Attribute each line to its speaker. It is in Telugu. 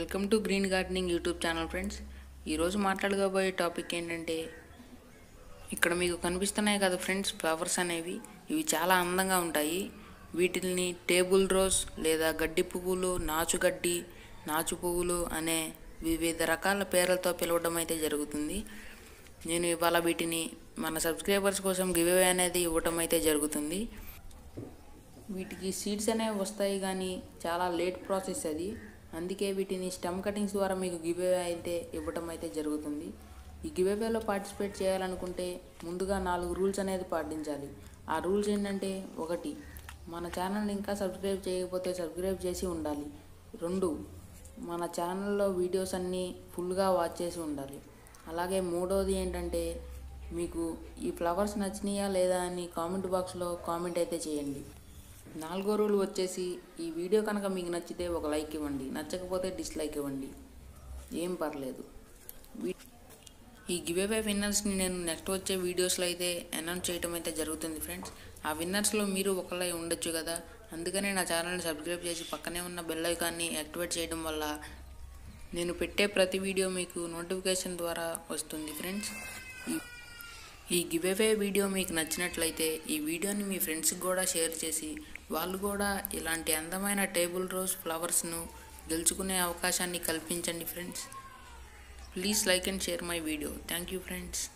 Speaker 1: welcome to green gardening YouTube channel friends ఈరోజు మాట్లాడబోయే టాపిక్ ఏంటంటే ఇక్కడ మీకు కనిపిస్తున్నాయి కదా ఫ్రెండ్స్ ఫ్లవర్స్ అనేవి ఇవి చాలా అందంగా ఉంటాయి వీటిని టేబుల్ రోజ్ లేదా గడ్డి పువ్వులు నాచు గడ్డి నాచు పువ్వులు అనే వివిధ రకాల పేర్లతో పిలవడం అయితే జరుగుతుంది నేను ఇవాళ వీటిని మన సబ్స్క్రైబర్స్ కోసం గివ్ అవే అనేది ఇవ్వటం అయితే జరుగుతుంది వీటికి సీడ్స్ అనేవి వస్తాయి కానీ చాలా లేట్ ప్రాసెస్ అది అందుకే వీటిని స్టెమ్ కటింగ్స్ ద్వారా మీకు గివ్ అవే అయితే ఇవ్వటం అయితే జరుగుతుంది ఈ గివ్ అవేలో పార్టిసిపేట్ చేయాలనుకుంటే ముందుగా నాలుగు రూల్స్ అనేది పాటించాలి ఆ రూల్స్ ఏంటంటే ఒకటి మన ఛానల్ని ఇంకా సబ్స్క్రైబ్ చేయకపోతే సబ్స్క్రైబ్ చేసి ఉండాలి రెండు మన ఛానల్లో వీడియోస్ అన్నీ ఫుల్గా వాచ్ చేసి ఉండాలి అలాగే మూడోది ఏంటంటే మీకు ఈ ఫ్లవర్స్ నచ్చినాయా లేదా అని కామెంట్ బాక్స్లో కామెంట్ అయితే చేయండి నాలుగో రూల్ వచ్చేసి ఈ వీడియో కనుక మీకు నచ్చితే ఒక లైక్ ఇవ్వండి నచ్చకపోతే డిస్లైక్ ఇవ్వండి ఏం పర్లేదు వీ- ఈ గివ్ అవే విన్నర్స్ని నేను నెక్స్ట్ వచ్చే వీడియోస్లో అయితే అనౌన్స్ చేయడం అయితే జరుగుతుంది ఫ్రెండ్స్ ఆ విన్నర్స్లో మీరు ఒకళ్ళై ఉండొచ్చు కదా అందుకనే నా ఛానల్ని సబ్స్క్రైబ్ చేసి పక్కనే ఉన్న బెల్ ఐకాన్ని యాక్టివేట్ చేయడం వల్ల నేను పెట్టే ప్రతి వీడియో మీకు నోటిఫికేషన్ ద్వారా వస్తుంది ఫ్రెండ్స్ ఈ ఈ గివ్ అవే వీడియో మీకు నచ్చినట్లయితే ఈ వీడియోని మీ ఫ్రెండ్స్కి కూడా షేర్ చేసి వాళ్ళు కూడా ఇలాంటి అందమైన టేబుల్ రోజ్ ఫ్లవర్స్ను గెలుచుకునే అవకాశాన్ని కల్పించండి friends please like and share my video thank you friends